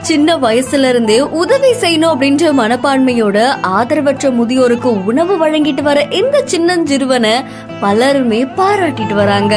சின்ன வயசுல இருந்தே உதவி செய்யணும் அப்படின்ற மனப்பான்மையோட ஆதரவற்ற முதியோருக்கு உணவு வழங்கிட்டு வர இந்த சின்னஞ்சிறுவனை பலருமே பாராட்டிட்டு வராங்க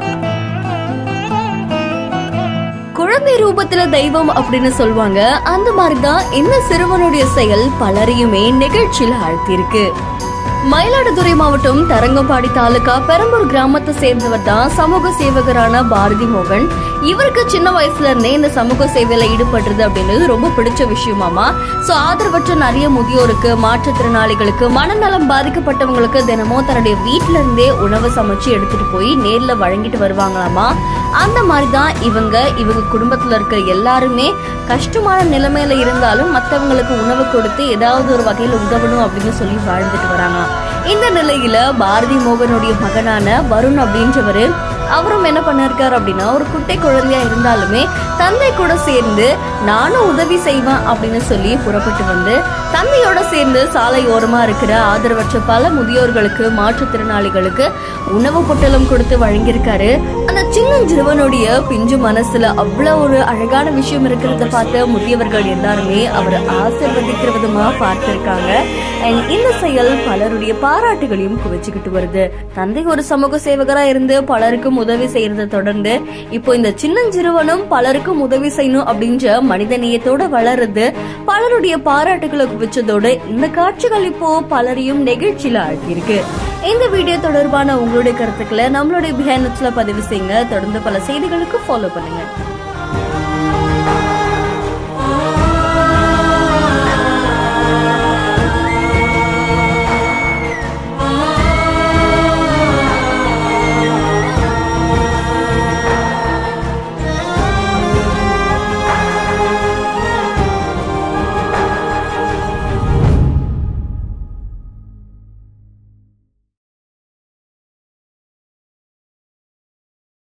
குழந்தை ரூபத்துல தெய்வம் அப்படின்னு சொல்லுவாங்க அந்த மாதிரிதான் இந்த சிறுவனுடைய செயல் பலரையுமே நிகழ்ச்சியில் ஆழ்த்தியிருக்கு மயிலாடுதுறை மாவட்டம் தரங்கம்பாடி தாலுகா பெரம்பூர் கிராமத்தை சேர்ந்தவர் தான் சமூக சேவகரான பாரதி மோகன் இவருக்கு சின்ன வயசுல இருந்தே இந்த சமூக சேவையில ஈடுபடுறது அப்படின்றது ரொம்ப பிடிச்ச விஷயமாமா சோ ஆதரவற்ற நிறைய முதியோருக்கு மாற்றுத்திறனாளிகளுக்கு மனநலம் பாதிக்கப்பட்டவங்களுக்கு தினமும் தன்னுடைய வீட்ல இருந்தே உணவு சமைச்சு எடுத்துட்டு போய் நேர்ல வழங்கிட்டு வருவாங்களாமா அந்த மாதிரி தான் இவங்க இவங்க குடும்பத்துல இருக்க எல்லாருமே கஷ்டமான நிலைமையில இருந்தாலும் மத்தவங்களுக்கு உணவு கொடுத்து ஏதாவது ஒரு வகையில உதவணும் அப்படின்னு சொல்லி வாழ்ந்துட்டு வராங்களாம் இந்த நிலையில பாரதி மோகனுடைய மகனான வருண் அப்படின்றவரு அவரும் என்ன பண்ணிருக்காரு அப்படின்னா ஒரு குட்டை குழந்தையா இருந்தாலுமே தந்தை கூட சேர்ந்து நானும் உதவி செய்வேன் அப்படின்னு சொல்லி புறப்பட்டு வந்து தந்தையோட சேர்ந்து சாலை ஓரமா இருக்கிற ஆதரவற்ற பல முதியோர்களுக்கு மாற்றுத்திறனாளிகளுக்கு உணவு பொட்டலம் கொடுத்து வழங்கியிருக்காரு அந்த சின்னஞ்சிறுவனுடைய பிஞ்சு மனசுல அவ்வளவு ஒரு அழகான விஷயம் இருக்கிறத பார்த்த முதியவர்கள் எல்லாருமே அவரை ஆசிர்வதிக்கிற விதமா பார்த்திருக்காங்க And இந்த செயல் பலருடைய பாராட்டுகளையும் குவிச்சுக்கிட்டு வருது தந்தை ஒரு சமூக சேவகரா இருந்து பலருக்கும் உதவி செய்யறதை தொடர்ந்து இப்போ இந்த சின்னஞ்சிறுவனும் பலருக்கும் உதவி செய்யணும் அப்படின்ற மனித நேயத்தோட வளருது பலருடைய பாராட்டுகளை குவிச்சதோட இந்த காட்சிகள் இப்போ பலரையும் நெகிழ்ச்சியில ஆழ்த்தியிருக்கு இந்த வீடியோ தொடர்பான உங்களுடைய கருத்துக்களை நம்மளுடைய பிஹேனட்ஸ்ல பதிவு செய்யுங்க தொடர்ந்து பல செய்திகளுக்கு ஃபாலோ பண்ணுங்க